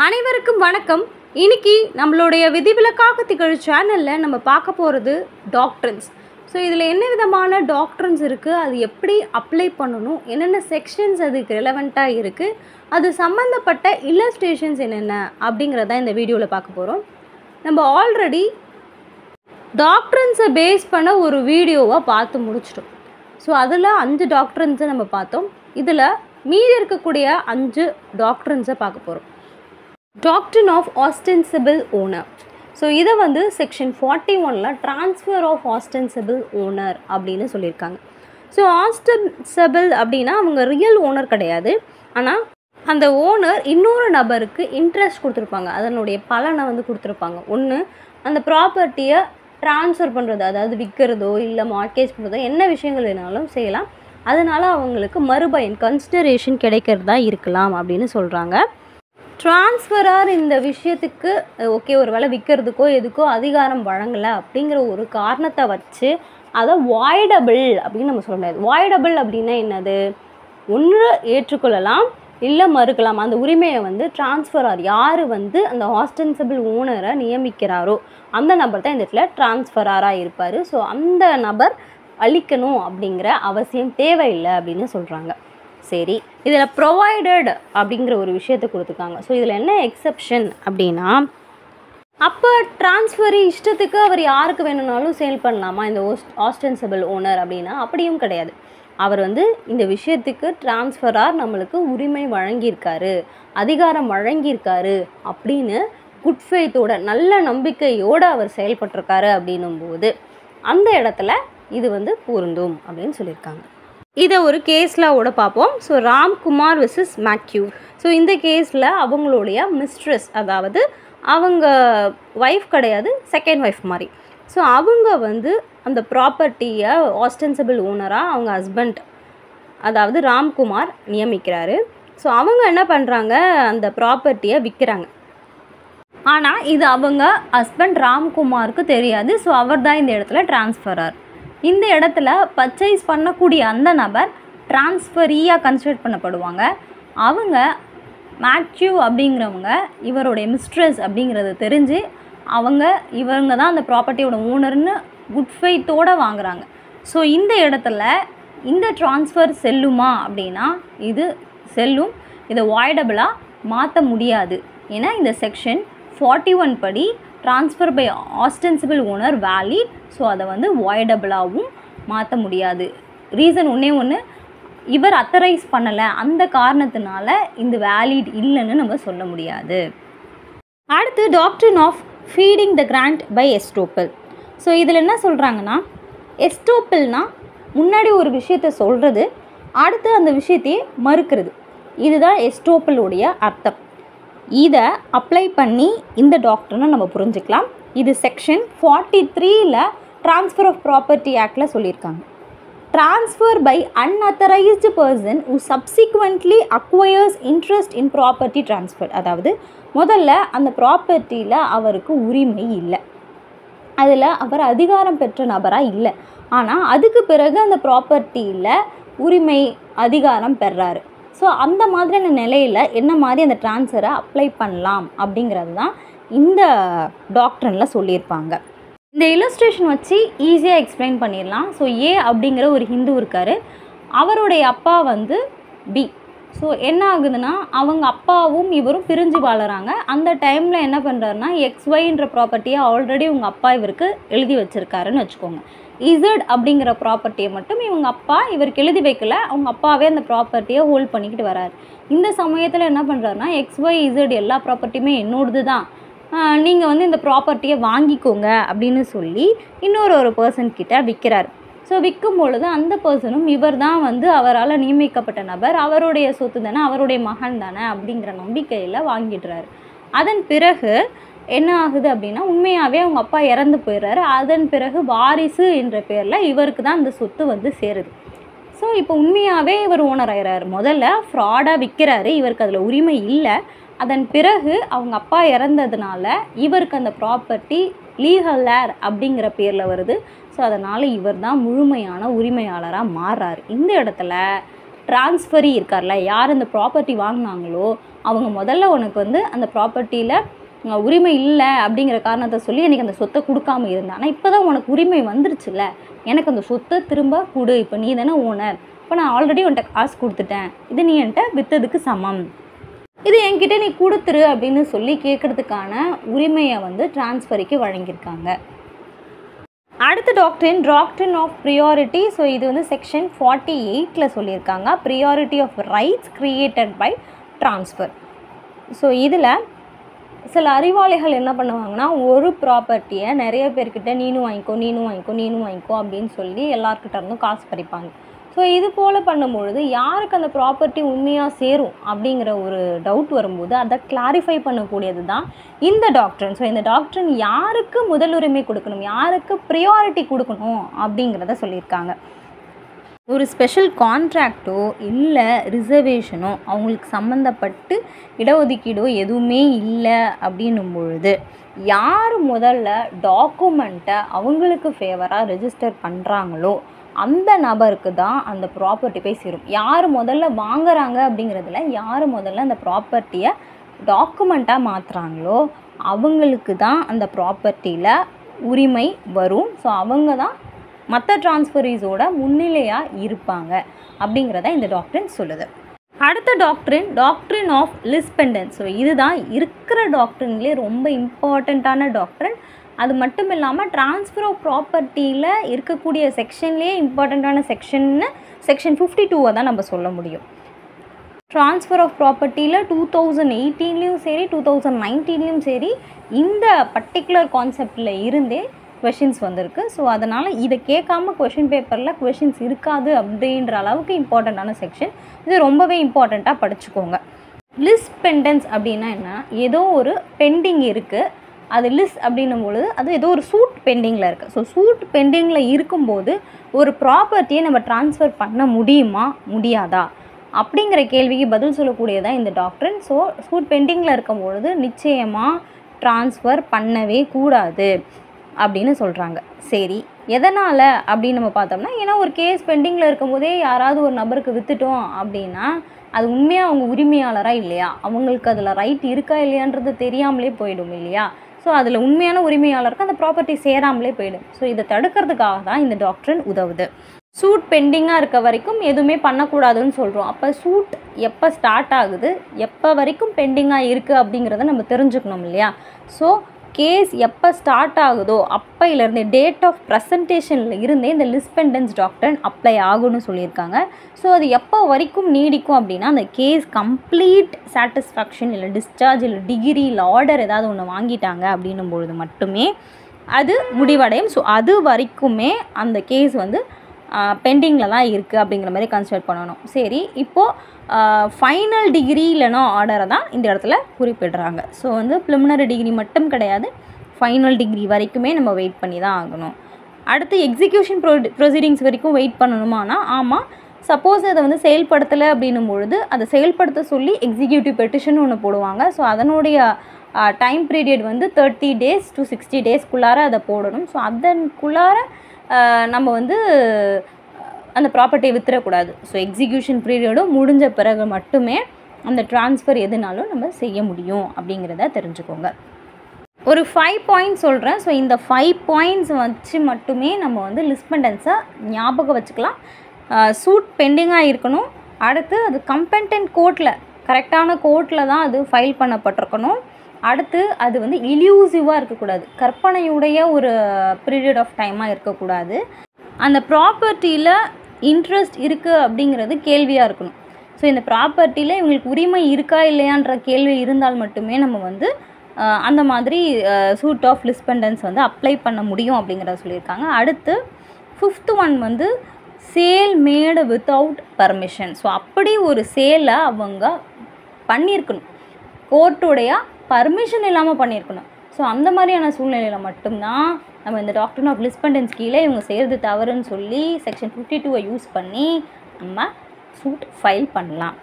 அனைவருக்கும் வணக்கம் இன்னைக்கு நம்மளுடைய விதிவிலக்காக திகழ் சேனலில் நம்ம பார்க்க போகிறது டாக்டர்ஸ் ஸோ இதில் என்ன விதமான டாக்டர்ஸ் இருக்குது அது எப்படி அப்ளை பண்ணணும் என்னென்ன செக்ஷன்ஸ் அதுக்கு ரெலவெண்ட்டாக இருக்குது அது சம்மந்தப்பட்ட இல்லஸ்ட்ரேஷன்ஸ் என்னென்ன அப்படிங்கிறத இந்த வீடியோவில் பார்க்க போகிறோம் நம்ம ஆல்ரெடி டாக்டரன்ஸை பேஸ் பண்ண ஒரு வீடியோவை பார்த்து முடிச்சிட்டோம் ஸோ அதில் அஞ்சு டாக்டரன்ஸை நம்ம பார்த்தோம் இதில் மீதி இருக்கக்கூடிய அஞ்சு டாக்டரன்ஸை பார்க்க போகிறோம் டாக்டரின் ஆஃப் ஆஸ்டென்சிபிள் ஓனர் ஸோ இதை வந்து செக்ஷன் ஃபார்ட்டி ஒனில் ட்ரான்ஸ்ஃபர் ஆஃப் ஆஸ்டென்சிபிள் ஓனர் அப்படின்னு சொல்லியிருக்காங்க ஸோ ஆஸ்டென்சிபிள் அப்படின்னா அவங்க ரியல் ஓனர் கிடையாது ஆனால் அந்த ஓனர் இன்னொரு நபருக்கு இன்ட்ரெஸ்ட் கொடுத்துருப்பாங்க அதனுடைய பலனை வந்து கொடுத்துருப்பாங்க ஒன்று அந்த ப்ராப்பர்ட்டியை ட்ரான்ஸ்ஃபர் பண்ணுறது அதாவது விற்கிறதோ இல்லை மார்க்கேஜ் பண்ணுறதோ என்ன விஷயங்கள் வேணாலும் செய்யலாம் அதனால் அவங்களுக்கு மறுபயன் கன்சிடரேஷன் கிடைக்கிறதா இருக்கலாம் அப்படின்னு சொல்கிறாங்க ட்ரான்ஸ்ஃபரார் இந்த விஷயத்துக்கு ஓகே ஒரு வேளை விற்கிறதுக்கோ எதுக்கோ அதிகாரம் வழங்கலை அப்படிங்கிற ஒரு காரணத்தை வச்சு அதை வாய்டபிள் அப்படின்னு நம்ம சொல்ல முடியாது வாய்டபிள் அப்படின்னா என்னது ஒன்று ஏற்றுக்கொள்ளலாம் இல்லை மறுக்கலாம் அந்த உரிமையை வந்து ட்ரான்ஸ்ஃபரார் யார் வந்து அந்த ஹாஸ்டன்சபிள் ஓனரை நியமிக்கிறாரோ அந்த நபர் தான் இந்த இடத்துல ட்ரான்ஸ்ஃபராராக இருப்பார் ஸோ அந்த நபர் அழிக்கணும் அப்படிங்கிற அவசியம் தேவையில்லை அப்படின்னு சொல்கிறாங்க சரி இதில் ப்ரொவைடட் அப்படிங்கிற ஒரு விஷயத்தை கொடுத்துருக்காங்க ஸோ இதில் என்ன எக்ஸப்ஷன் அப்படின்னா அப்போ ட்ரான்ஸ்ஃபர் இஷ்டத்துக்கு அவர் யாருக்கு வேணும்னாலும் சேல் பண்ணலாமா இந்த ஓஸ்ட் ஆஸ்டன்சபிள் ஓனர் அப்படின்னா அப்படியும் கிடையாது அவர் வந்து இந்த விஷயத்துக்கு ட்ரான்ஸ்ஃபராக நம்மளுக்கு உரிமை வழங்கியிருக்காரு அதிகாரம் வழங்கியிருக்காரு அப்படின்னு குட் ஃபெய்த்தோட நல்ல நம்பிக்கையோடு அவர் செயல்பட்டிருக்காரு அப்படின்னும் போது அந்த இடத்துல இது வந்து பொருந்தும் அப்படின்னு சொல்லியிருக்காங்க இதை ஒரு கேஸ்லாவோட பார்ப்போம் ஸோ ராம்குமார் விசஸ் மேக்யூ ஸோ இந்த கேஸில் அவங்களுடைய மிஸ்ட்ரஸ் அதாவது அவங்க ஒய்ஃப் கிடையாது செகண்ட் ஒய்ஃப் மாதிரி ஸோ அவங்க வந்து அந்த ப்ராப்பர்ட்டியை ஆஸ்டென்சிபிள் ஓனராக அவங்க ஹஸ்பண்ட் அதாவது ராம்குமார் நியமிக்கிறாரு ஸோ அவங்க என்ன பண்ணுறாங்க அந்த ப்ராப்பர்ட்டியை விற்கிறாங்க ஆனால் இது அவங்க ஹஸ்பண்ட் ராம்குமாருக்கு தெரியாது ஸோ அவர் தான் இந்த இடத்துல டிரான்ஸ்ஃபரார் இந்த இடத்துல பர்ச்சேஸ் பண்ணக்கூடிய அந்த நபர் டிரான்ஸ்ஃபரியாக கன்சிடர் பண்ணப்படுவாங்க அவங்க மேத்யூ அப்படிங்கிறவங்க இவருடைய மிஸ்ட்ரஸ் அப்படிங்கிறது தெரிஞ்சு அவங்க இவங்க தான் அந்த ப்ராப்பர்ட்டியோட ஓனர்னு குட் ஃபெய்த்தோடு வாங்குறாங்க ஸோ இந்த இடத்துல இந்த ட்ரான்ஸ்ஃபர் செல்லுமா அப்படின்னா இது செல்லும் இதை வாய்டபுளாக மாற்ற முடியாது ஏன்னா இந்த செக்ஷன் ஃபார்ட்டி ஒன் படி transfer by ostensible owner valid so அதை வந்து வாய்டபுளாகவும் மாற்ற முடியாது ரீசன் ஒன்றே ஒன்று இவர் அத்தரைஸ் பண்ணலை அந்த காரணத்தினால இந்த வேலிட் இல்லைன்னு நம்ம சொல்ல முடியாது அடுத்து doctrine of feeding the grant by estoppel so இதில் என்ன சொல்கிறாங்கன்னா எஸ்டோப்பிள்னா முன்னாடி ஒரு விஷயத்த சொல்கிறது அடுத்து அந்த விஷயத்தையே மறுக்கிறது இதுதான் எஸ்டோப்பிளுடைய அர்த்தம் இதை அப்ளை பண்ணி இந்த டாக்டர்னு நம்ம புரிஞ்சுக்கலாம் இது செக்ஷன் ஃபார்ட்டி த்ரீயில் ட்ரான்ஸ்ஃபர் ஆஃப் ப்ராப்பர்ட்டி ஆக்டில் சொல்லியிருக்காங்க transfer by unauthorised person who subsequently acquires interest in property transfer அதாவது முதல்ல அந்த ப்ராப்பர்ட்டியில் அவருக்கு உரிமை இல்லை அதில் அவர் அதிகாரம் பெற்ற நபராக இல்லை ஆனால் அதுக்கு பிறகு அந்த ப்ராப்பர்ட்டியில் உரிமை அதிகாரம் பெறாரு ஸோ அந்த மாதிரியான நிலையில் என்ன மாதிரி அந்த ட்ரான்ஸ்ஃபரை அப்ளை பண்ணலாம் அப்படிங்கிறது தான் இந்த டாக்டரில் சொல்லியிருப்பாங்க இந்த இல்லஸ்ட்ரேஷன் வச்சு ஈஸியாக எக்ஸ்பிளைன் பண்ணிடலாம் ஸோ ஏ அப்படிங்கிற ஒரு ஹிந்து இருக்கார் அவருடைய அப்பா வந்து பி ஸோ என்ன ஆகுதுன்னா அவங்க அப்பாவும் இவரும் பிரிஞ்சு வாழறாங்க அந்த டைமில் என்ன பண்ணுறாருன்னா எக்ஸ்ஒய்ன்ற ப்ராப்பர்ட்டியை ஆல்ரெடி உங்கள் அப்பா இவருக்கு எழுதி வச்சுருக்காருன்னு வச்சுக்கோங்க இசட் அப்படிங்கிற ப்ராப்பர்ட்டியை மட்டும் இவங்க அப்பா இவருக்கு எழுதி வைக்கல அவங்க அப்பாவே அந்த ப்ராப்பர்ட்டியை ஹோல்ட் பண்ணிக்கிட்டு வராரு இந்த சமயத்தில் என்ன பண்ணுறாருன்னா எக்ஸ்ஒய் இசட் எல்லா ப்ராப்பர்ட்டியுமே என்னோடது தான் நீங்கள் வந்து இந்த ப்ராப்பர்ட்டியை வாங்கிக்கோங்க அப்படின்னு சொல்லி இன்னொரு ஒரு பர்சன் கிட்ட விற்கிறார் ஸோ விற்கும் பொழுது அந்த பர்சனும் இவர் தான் வந்து அவரால் நியமிக்கப்பட்ட நபர் அவருடைய சொத்து தானே அவருடைய மகன் தானே அப்படிங்கிற நம்பிக்கையில் வாங்கிடுறாரு அதன் பிறகு என்ன ஆகுது அப்படின்னா உண்மையாகவே அவங்க அப்பா இறந்து போயிடுறாரு அதன் பிறகு வாரிசு என்ற பேரில் இவருக்கு தான் அந்த சொத்து வந்து சேருது ஸோ இப்போ உண்மையாகவே இவர் ஓனர் ஆகிறாரு முதல்ல ஃப்ராடாக விற்கிறாரு இவருக்கு அதில் உரிமை இல்லை அதன் பிறகு அவங்க அப்பா இறந்ததுனால இவருக்கு அந்த ப்ராப்பர்ட்டி லீகல் ஏர் அப்படிங்கிற பேரில் வருது ஸோ அதனால் இவர் தான் முழுமையான உரிமையாளராக மாறுறாரு இந்த இடத்துல டிரான்ஸ்ஃபரி இருக்கார்ல யார் இந்த ப்ராப்பர்ட்டி வாங்கினாங்களோ அவங்க முதல்ல உனக்கு வந்து அந்த ப்ராப்பர்ட்டியில் உரிமை இல்லை அப்படிங்கிற காரணத்தை சொல்லி எனக்கு அந்த சொத்தை கொடுக்காம இருந்தேன் ஆனால் இப்போ தான் உனக்கு உரிமை வந்துருச்சுல்ல எனக்கு அந்த சொத்தை திரும்ப கொடு இப்போ நீ தானே ஓனர் இப்போ நான் ஆல்ரெடி உன்கிட்ட காசு கொடுத்துட்டேன் இது நீ என்கிட்ட விற்றதுக்கு சமம் இது என்கிட்ட நீ கொடுத்துரு அப்படின்னு சொல்லி கேட்குறதுக்கான உரிமையை வந்து டிரான்ஸ்ஃபரிக்கு வழங்கியிருக்காங்க அடுத்த டாக்டரின் டாக்டரின் ஆஃப் ப்ரியாரிட்டி ஸோ இது வந்து செக்ஷன் ஃபார்ட்டி எயிட்டில் சொல்லியிருக்காங்க priority of rights created by transfer so இதில் சில அறிவாளிகள் என்ன பண்ணுவாங்கன்னா ஒரு ப்ராப்பர்ட்டியை நிறைய பேர்கிட்ட நீனும் வாங்கிக்கோ நீனும் வாங்கிக்கோ நீனும் வாங்கிக்கோ அப்படின்னு சொல்லி எல்லார்கிட்ட இருந்தும் காசு பறிப்பாங்க ஸோ இது போல் பண்ணும்பொழுது யாருக்கு அந்த ப்ராப்பர்ட்டி உண்மையாக சேரும் அப்படிங்கிற ஒரு டவுட் வரும்போது அதை கிளாரிஃபை பண்ணக்கூடியது தான் இந்த டாக்டர்ன் ஸோ இந்த டாக்டர்ன் யாருக்கு முதலுரிமை கொடுக்கணும் யாருக்கு ப்ரியாரிட்டி கொடுக்கணும் அப்படிங்கிறத சொல்லியிருக்காங்க ஒரு ஸ்பெஷல் கான்ட்ராக்டோ இல்லை ரிசர்வேஷனோ அவங்களுக்கு சம்மந்தப்பட்டு இடஒதுக்கீடோ எதுவுமே இல்லை அப்படின்னும் பொழுது யார் முதல்ல டாக்குமெண்ட்டை அவங்களுக்கு ஃபேவராக ரெஜிஸ்டர் பண்ணுறாங்களோ அந்த நபருக்கு தான் அந்த ப்ராப்பர்ட்டி போய் சேரும் யார் முதல்ல வாங்குறாங்க அப்படிங்கிறதுல யார் முதல்ல அந்த ப்ராப்பர்ட்டியை டாக்குமெண்ட்டாக மாற்றுறாங்களோ அவங்களுக்கு தான் அந்த ப்ராப்பர்ட்டியில் உரிமை வரும் ஸோ அவங்க தான் மற்ற டிரான்ஸ்ஃபரீஸோட முன்னிலையாக இருப்பாங்க அப்படிங்கிறத இந்த டாக்டரின் சொல்லுது அடுத்த டாக்டரின் டாக்டரின் ஆஃப் லிஸ்பெண்டன்ஸ் ஸோ இதுதான் இருக்கிற டாக்டரின்லேயே ரொம்ப இம்பார்ட்டண்ட்டான டாக்டரின் அது மட்டும் இல்லாமல் ட்ரான்ஸ்ஃபர் ஆஃப் ப்ராப்பர்ட்டியில் இருக்கக்கூடிய செக்ஷன்லேயே இம்பார்ட்டண்ட்டான செக்ஷன்னு செக்ஷன் ஃபிஃப்டி டூவை தான் நம்ம சொல்ல முடியும் ட்ரான்ஸ்ஃபர் ஆஃப் ப்ராப்பர்ட்டியில் டூ தௌசண்ட் எயிட்டீன்லேயும் சரி டூ தௌசண்ட் நைன்டீன்லேயும் சரி இந்த பர்டிகுலர் கான்செப்டில் இருந்தே கொஷின்ஸ் வந்திருக்கு ஸோ அதனால் இதை கேட்காம கொஷின் பேப்பரில் கொஷின்ஸ் இருக்காது அப்படின்ற அளவுக்கு இம்பார்ட்டண்ட்டான செக்ஷன் இது ரொம்பவே இம்பார்ட்டண்ட்டாக படிச்சுக்கோங்க லிஸ்ட் பெண்டன்ஸ் அப்படின்னா என்ன ஏதோ ஒரு பெண்டிங் இருக்குது அது லிஸ்ட் அப்படின்னும் பொழுது அது ஏதோ ஒரு சூட் பெண்டிங்கில் இருக்குது ஸோ சூட் பெண்டிங்கில் இருக்கும்போது ஒரு ப்ராப்பர்ட்டியை நம்ம ட்ரான்ஸ்ஃபர் பண்ண முடியுமா முடியாதா அப்படிங்கிற கேள்விக்கு பதில் சொல்லக்கூடியதான் இந்த டாக்டர் ஸோ சூட் பெண்டிங்கில் இருக்கும் பொழுது நிச்சயமாக ட்ரான்ஸ்ஃபர் பண்ணவே கூடாது அப்படின்னு சொல்கிறாங்க சரி எதனால் அப்படின்னு நம்ம பார்த்தோம்னா ஏன்னா ஒரு கேஸ் பெண்டிங்கில் இருக்கும்போதே யாராவது ஒரு நபருக்கு விற்றுட்டோம் அப்படின்னா அது உண்மையாக அவங்க உரிமையாளராக இல்லையா அவங்களுக்கு அதில் ரைட் இருக்கா இல்லையான்றது தெரியாமலே போயிடும் இல்லையா ஸோ அதில் உண்மையான உரிமையாளருக்கு அந்த ப்ராப்பர்ட்டி சேராமலே போயிடும் ஸோ இதை தடுக்கிறதுக்காக தான் இந்த டாக்டரின் உதவுது சூட் பெண்டிங்காக இருக்க வரைக்கும் எதுவுமே பண்ணக்கூடாதுன்னு சொல்கிறோம் அப்போ சூட் எப்போ ஸ்டார்ட் ஆகுது எப்போ வரைக்கும் பெண்டிங்காக இருக்குது அப்படிங்கிறத நம்ம தெரிஞ்சுக்கணும் இல்லையா ஸோ கேஸ் எப்போ ஸ்டார்ட் ஆகுதோ அப்பையிலேருந்தே டேட் ஆஃப் ப்ரெசன்டேஷனில் இருந்தே இந்த லிஸ்பெண்டன்ஸ் டாக்டர் அப்ளை ஆகும்னு சொல்லியிருக்காங்க ஸோ அது எப்போ வரைக்கும் நீடிக்கும் அப்படின்னா அந்த கேஸ் கம்ப்ளீட் சாட்டிஸ்ஃபேக்ஷன் இல்லை டிஸ்சார்ஜ் இல்லை டிகிரி இல்லை ஆர்டர் ஏதாவது ஒன்று வாங்கிட்டாங்க அப்படின்னும் பொழுது மட்டுமே அது முடிவடையும் ஸோ அது வரைக்குமே அந்த கேஸ் வந்து பெண்டிங்கில் தான் இருக்குது அப்படிங்கிற மாதிரி கன்சிடர் பண்ணணும் சரி இப்போது ஃபைனல் டிகிரி இல்லைனா ஆர்டரை தான் இந்த இடத்துல குறிப்பிடுறாங்க ஸோ வந்து ப்ளிமினரி டிகிரி மட்டும் கிடையாது ஃபைனல் டிகிரி வரைக்குமே நம்ம வெயிட் பண்ணி தான் ஆகணும் அடுத்து எக்ஸிக்யூஷன் ப்ரொ ப்ரொசீடிங்ஸ் வரைக்கும் வெயிட் பண்ணணுமானா ஆமாம் சப்போஸ் அதை வந்து செயல்படுத்தலை அப்படின்னும் பொழுது அதை செயல்படுத்த சொல்லி எக்ஸிக்யூட்டிவ் பெட்டிஷன் ஒன்று போடுவாங்க ஸோ அதனுடைய டைம் பீரியட் வந்து தேர்ட்டி டேஸ் டு சிக்ஸ்டி டேஸ்க்குள்ளார அதை போடணும் ஸோ அதன்குள்ளார நம்ம வந்து அந்த ப்ராப்பர்ட்டியை வித்துறக்கூடாது ஸோ எக்ஸிக்யூஷன் பீரியடும் முடிஞ்ச பிறகு மட்டுமே அந்த ட்ரான்ஸ்ஃபர் எதுனாலும் நம்ம செய்ய முடியும் அப்படிங்கிறத தெரிஞ்சுக்கோங்க ஒரு ஃபைவ் பாயிண்ட்ஸ் சொல்கிறேன் ஸோ இந்த ஃபைவ் பாயிண்ட்ஸ் வச்சு மட்டுமே நம்ம வந்து லிஸ்பெண்டன்ஸை ஞாபகம் வச்சுக்கலாம் சூட் பெண்டிங்காக இருக்கணும் அடுத்து அது கம்பென்டென்ட் கோர்ட்டில் கரெக்டான கோர்ட்டில் தான் அது ஃபைல் பண்ணப்பட்டிருக்கணும் அடுத்து அது வந்து இல்யூசிவாக இருக்கக்கூடாது கற்பனையுடைய ஒரு பீரியட் ஆஃப் டைமாக இருக்கக்கூடாது அந்த ப்ராப்பர்ட்டியில் இன்ட்ரெஸ்ட் இருக்குது அப்படிங்கிறது கேள்வியாக இருக்கணும் ஸோ இந்த ப்ராப்பர்ட்டியில் இவங்களுக்கு உரிமை இருக்கா இல்லையான்ற கேள்வி இருந்தால் மட்டுமே நம்ம வந்து அந்த மாதிரி சூட் ஆஃப் லிஸ்பெண்டன்ஸ் வந்து அப்ளை பண்ண முடியும் அப்படிங்கிறத சொல்லியிருக்காங்க அடுத்து ஃபிஃப்த் ஒன் வந்து sale made without permission so அப்படி ஒரு சேலை அவங்க பண்ணியிருக்கணும் கோர்ட்டுடைய பர்மிஷன் இல்லாமல் பண்ணியிருக்கணும் ஸோ அந்த மாதிரியான சூழ்நிலையில் மட்டும்தான் நம்ம இந்த டாக்டர் ஆஃப் லிஸ்பெண்டன்ஸ் கீழே இவங்க செய்கிறது தவறுன்னு சொல்லி செக்ஷன் ஃபிஃப்டி டூவை யூஸ் பண்ணி நம்ம சூட் ஃபைல் பண்ணலாம்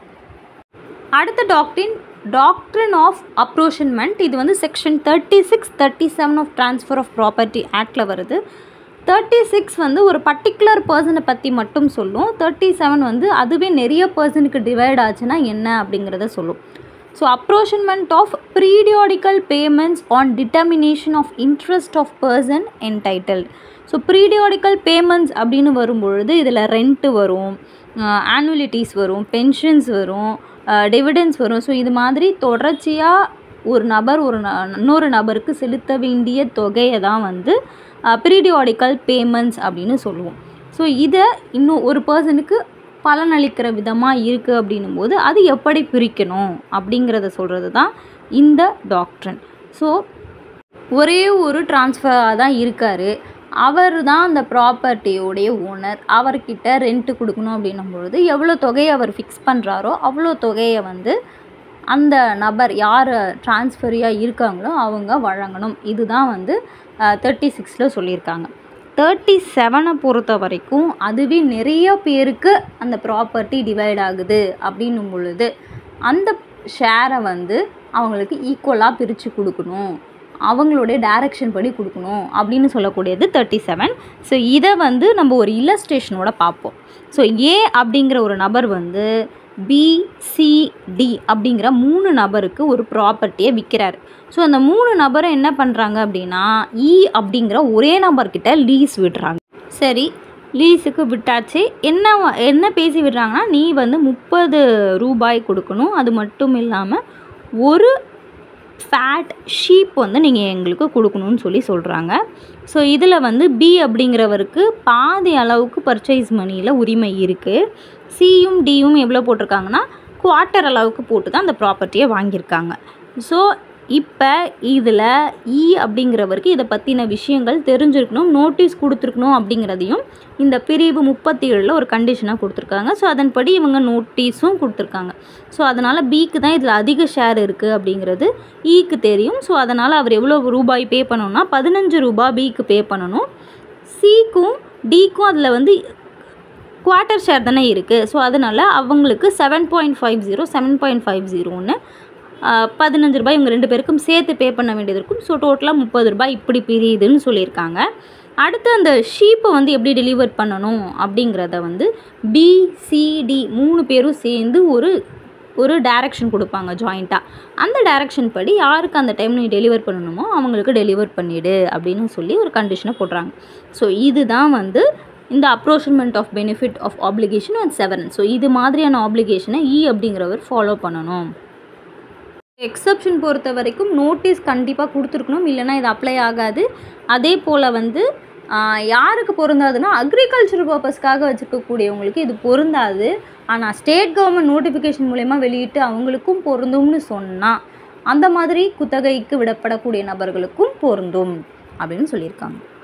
அடுத்த டாக்டின் டாக்ட்ரின் ஆஃப் அப்ரோஷன்மெண்ட் இது வந்து section thirty six thirty seven of transfer of property ஆக்டில் வருது தேர்ட்டி சிக்ஸ் வந்து ஒரு பர்டிகுலர் பர்சனை பற்றி மட்டும் சொல்லும் தேர்ட்டி செவன் வந்து அதுவே நிறைய பர்சனுக்கு டிவைட் ஆச்சுன்னா என்ன அப்படிங்கிறத சொல்லும் so apportionment of periodical payments on determination of interest of person entitled so periodical payments அப்படின்னு வரும்பொழுது இதில் ரெண்ட்டு வரும் ஆனுவலிட்டிஸ் வரும் பென்ஷன்ஸ் வரும் டிவிடென்ஸ் வரும் ஸோ இது மாதிரி தொடர்ச்சியாக ஒரு நபர் ஒரு ந- இன்னொரு நபருக்கு செலுத்த வேண்டிய தொகையை தான் வந்து ப்ரீடியாடிக்கல் பேமெண்ட்ஸ் அப்படின்னு சொல்லுவோம் ஸோ இதை இன்னும் ஒரு பர்சனுக்கு பலனளிக்கிற விதமாக இருக்குது அப்படின்னும் போது அது எப்படி பிரிக்கணும் அப்படிங்கிறத சொல்கிறது தான் இந்த டாக்ட்ரன் ஸோ ஒரே ஒரு டிரான்ஸ்ஃபராக தான் இருக்கார் அவர் தான் அந்த ப்ராப்பர்ட்டியோடைய ஓனர் அவர்கிட்ட ரெண்ட்டு கொடுக்கணும் அப்படின்னும் பொழுது எவ்வளோ தொகையை அவர் ஃபிக்ஸ் பண்ணுறாரோ அவ்வளோ தொகையை வந்து அந்த நபர் யார் டிரான்ஸ்ஃபரியாக இருக்காங்களோ அவங்க வழங்கணும் இதுதான் வந்து தேர்ட்டி சிக்ஸில் சொல்லியிருக்காங்க தேர்ட்டி செவனை பொறுத்த வரைக்கும் அதுவே நிறைய பேருக்கு அந்த ப்ராப்பர்ட்டி டிவைட் ஆகுது அப்படின்னும் பொழுது அந்த ஷேரை வந்து அவங்களுக்கு ஈக்குவலாக பிரித்து கொடுக்கணும் அவங்களுடைய டைரக்ஷன் படி கொடுக்கணும் அப்படின்னு சொல்லக்கூடியது தேர்ட்டி செவன் ஸோ இதை வந்து நம்ம ஒரு இல்லஸ்ட்ரேஷனோட பார்ப்போம் ஸோ ஏ அப்படிங்கிற ஒரு நபர் வந்து பிசிடி அப்படிங்கிற மூணு நபருக்கு ஒரு ப்ராப்பர்ட்டியை விற்கிறாரு ஸோ அந்த மூணு நபரை என்ன பண்ணுறாங்க அப்படின்னா இ அப்படிங்கிற ஒரே நபர்கிட்ட லீஸ் விடுறாங்க சரி லீஸுக்கு விட்டாச்சு என்ன வ- என்ன பேசி விடுறாங்கன்னா நீ வந்து முப்பது ரூபாய் கொடுக்கணும் அது மட்டும் இல்லாமல் ஒரு ஃபேட் ஷீப் வந்து நீங்கள் எங்களுக்கு கொடுக்கணும்னு சொல்லி சொல்கிறாங்க ஸோ இதில் வந்து பி அப்படிங்கிறவருக்கு பாதி அளவுக்கு பர்ச்சேஸ் மணியில் உரிமை இருக்குது சியும் டியும் எவ்வளோ போட்டிருக்காங்கன்னா குவார்ட்டர் அளவுக்கு போட்டு தான் அந்த ப்ராப்பர்ட்டியை வாங்கியிருக்காங்க ஸோ இப்போ இதில் இ அப்படிங்கிறவருக்கு இதை பற்றின விஷயங்கள் தெரிஞ்சிருக்கணும் நோட்டீஸ் கொடுத்துருக்கணும் அப்படிங்கிறதையும் இந்த பிரிவு முப்பத்தி ஏழில் ஒரு கண்டிஷனாக கொடுத்துருக்காங்க ஸோ அதன்படி இவங்க நோட்டீஸும் கொடுத்துருக்காங்க ஸோ அதனால் பிக்கு தான் இதில் அதிக ஷேர் இருக்குது அப்படிங்கிறது ஈக்கு தெரியும் ஸோ அதனால் அவர் எவ்வளோ ரூபாய் பே பண்ணணும்னா பதினஞ்சு ரூபாய் பிக்கு பே பண்ணணும் சிக்கும் டிக்கும் அதில் வந்து குவார்ட்டர் ஷேர் தானே இருக்குது ஸோ அதனால் அவங்களுக்கு seven point five zero seven point five ஜீரோன்னு பதினஞ்சு ரூபாய் இவங்க ரெண்டு பேருக்கும் சேர்த்து பே பண்ண வேண்டியது இருக்கும் ஸோ டோட்டலாக முப்பது ரூபாய் இப்படி பிரியுதுன்னு சொல்லியிருக்காங்க அடுத்து அந்த ஷீப்பை வந்து எப்படி டெலிவர் பண்ணணும் அப்படிங்கிறத வந்து பிசிடி மூணு பேரும் சேர்ந்து ஒரு ஒரு டைரக்ஷன் கொடுப்பாங்க ஜாயிண்ட்டாக அந்த டைரக்ஷன் படி யாருக்கு அந்த டைம் நீ டெலிவர் பண்ணணுமோ அவங்களுக்கு டெலிவர் பண்ணிடு அப்படின்னு சொல்லி ஒரு கண்டிஷனை போடுறாங்க ஸோ இதுதான் வந்து இந்த apportionment of benefit of application and seven so இது மாதிரியான ஆப்ளிகேஷனை இ அப்படிங்கிறவர் ஃபாலோ பண்ணணும் எக்ஸப்ஷன் பொறுத்த வரைக்கும் நோட்டீஸ் கண்டிப்பாக கொடுத்துருக்கணும் இல்லைன்னா இது அப்ளை ஆகாது அதே போல் வந்து ஆஹ், யாருக்கு பொருந்தாதுன்னா அக்ரிகல்ச்சர் பர்பஸ்க்காக வச்சுருக்கக்கூடியவங்களுக்கு இது பொருந்தாது ஆனால் ஸ்டேட் கவர்மெண்ட் நோட்டிஃபிகேஷன் மூலயமா வெளியிட்டு அவங்களுக்கும் பொருந்தும்னு சொன்னால் அந்த மாதிரி குத்தகைக்கு விடப்படக்கூடிய நபர்களுக்கும் பொருந்தும் அப்படின்னு சொல்லியிருக்காங்க